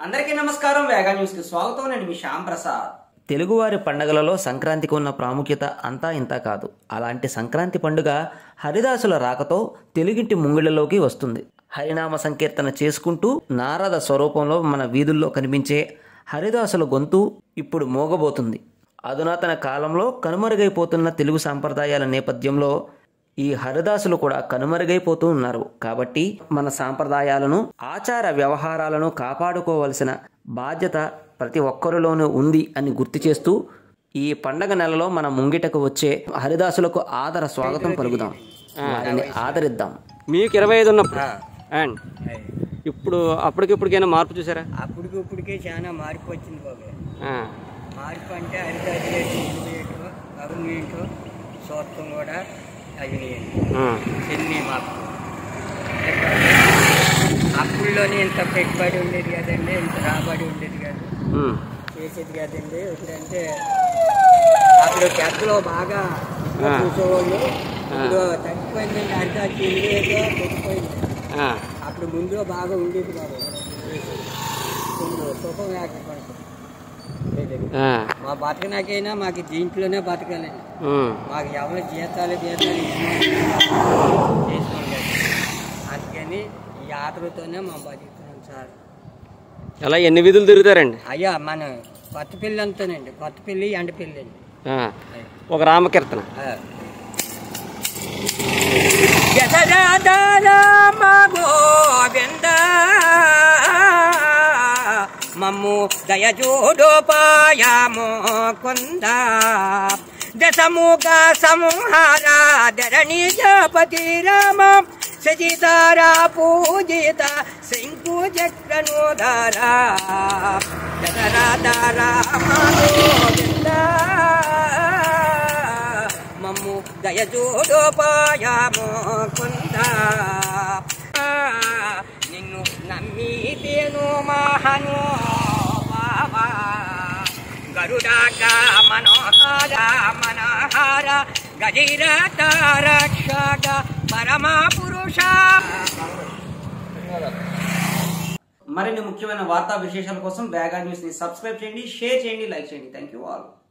అందరికీ నమస్కారం వేగా న్యూస్ కి స్వాగతం నేను మీ శ్యామ్ ప్రసాద్ తెలుగువారి పండగలలో సంక్రాంతికి ఉన్న ప్రాముఖ్యత అంతా ఇంతా కాదు అలాంటి సంక్రాంతి పండుగ హరిదాసుల రాకతో తెలుగింటి ముంగిళ్లలోకి వస్తుంది హరినామ సంకీర్తన చేసుకుంటూ నారద స్వరూపంలో మన వీధుల్లో కనిపించే హరిదాసుల గొంతు ఇప్పుడు మోగబోతుంది అధునాతన కాలంలో కనుమరుగైపోతున్న తెలుగు సాంప్రదాయాల నేపథ్యంలో ఈ హరిదాసులు కూడా కనుమరుగైపోతూ ఉన్నారు కాబట్టి మన సాంప్రదాయాలను ఆచార వ్యవహారాలను కాపాడుకోవలసిన బాధ్యత ప్రతి ఒక్కరిలోనూ ఉంది అని గుర్తు చేస్తూ ఈ పండగ నెలలో మన ముంగిటకు వచ్చే హరిదాసులకు ఆదర స్వాగతం పలుకుదాం వారిని ఆదరిద్దాం మీకు ఇరవై ఐదు ఉన్నప్పుడు అండ్ ఇప్పుడు అప్పటికిప్పటికైనా మార్పు చూసారా అప్పటికి ఇప్పటికే చాలా మార్పు వచ్చింది బాబు ఆ, మార్పు అంటే హరిదాసు గవర్నమెంట్ చూస్తాం కూడా అయినాయండి ఆ, చెన్ని మాకు అప్పుల్లోనే ఇంత పెట్టుబడి ఉండేది కదండి ఇంత రాబడి ఉండేది కాదు ఉమ్, చేసేది కదండి ఇప్పుడంటే అప్పుడు పెద్దలో బాగా చూసేవాళ్ళు ఇప్పుడు తగ్గిపోయిందండి హరిదాసు ఇల్లు తగ్గిపోయింది ఆ, అప్పుడు ముందు బాగా ఉండేది బాబు ఇప్పుడు సుఖం లేకపోతే ఆ, మా బతకనాకైనా మాకు దీంట్లోనే బతకాలండి ఉమ్, మాకు ఎవరు జీతాలు గీతాలు చేసుకోండి అందుకని ఈ ఆతలతోనే మా బతుకుతున్నాం సార్ ఎలా ఎన్ని విధులు తిరుగుతారండి అయ్యా మన కొత్త పెళ్ళి అంతానండి కొత్త పెళ్ళి ఎండ పెళ్ళి అండి ఆ, ఒక రామకీర్తన మమ్ము దయజోడోపాయామో కొంద దశముఖ సంహార ధరణి జపతి రామ సజితారా పూజిత శంకు చక్రనోదర దశరథ రామ గోవింద మమ్ము దయజోడోపాయామో కొంద నిన్ను నమ్మితేను మహను బాబా గరుడాక మనోహర మనోహర గజీరథ రక్షక పరమ పురుష మరిన్ని ముఖ్యమైన వార్తా విశేషాల కోసం వేగా న్యూస్ ని సబ్స్క్రైబ్ చేయండి షేర్ చేయండి లైక్ చేయండి థ్యాంక్ యూ ఆల్